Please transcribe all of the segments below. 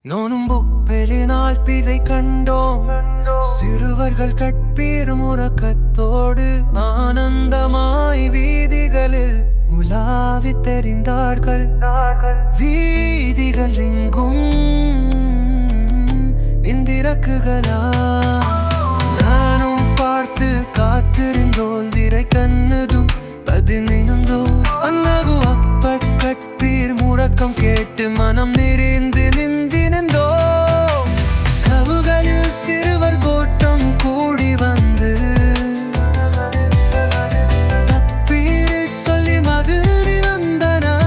நோனும் பெலினால் பிதை கண்டோம் சிறுவர்கள் கட்பீர் முறக்கத்தோடு ஆனந்தமாய் வீதிகளில் உலாவி தெரிந்தார்கள் வீதிகள் எங்கும் இந்திரக்குகளா நானும் பார்த்து காத்திருந்தோல் திரை கண்ணதும் பதினிருந்தோ அன்னகு அப்பட்கட்பீர் முறக்கம் கேட்டு மனம் நிறைந்து நின்றிருந்தோ கவுகளில் சிறுவர் கோட்டம் கூடி வந்து தப்பீரில் சொல்லி மகிழ்வி வந்தனா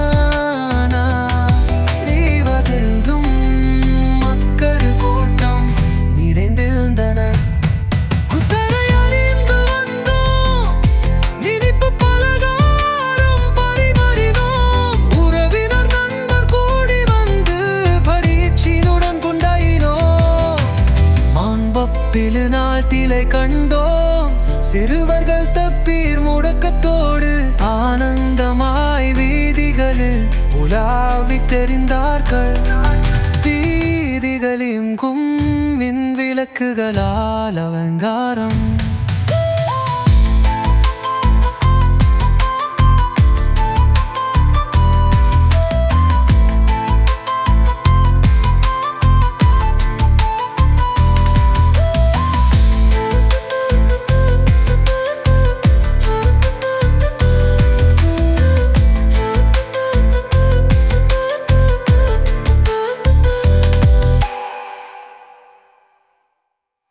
நீவதெங்கும் மக்கள் கூட்டம் நிறைந்திருந்தன குத்தரை அறிந்து வந்தோம் இனிப்பு பலகாரம் பரிமாறினோம் உறவினர் நண்பர் கூடி வந்து பரீட்சியுடன் கொண்டாயினோம் மாண்பப்பிலு நாட்டிலை கண்டோம் சிறுவர்கள் தப்பீர் முடக்கத்தோடு ஆனந்தமாய் வீதிகளில் உலாவி தெரிந்தார்கள் வீதிகளெங்கும் மின் விளக்குகளால் அலங்காரம்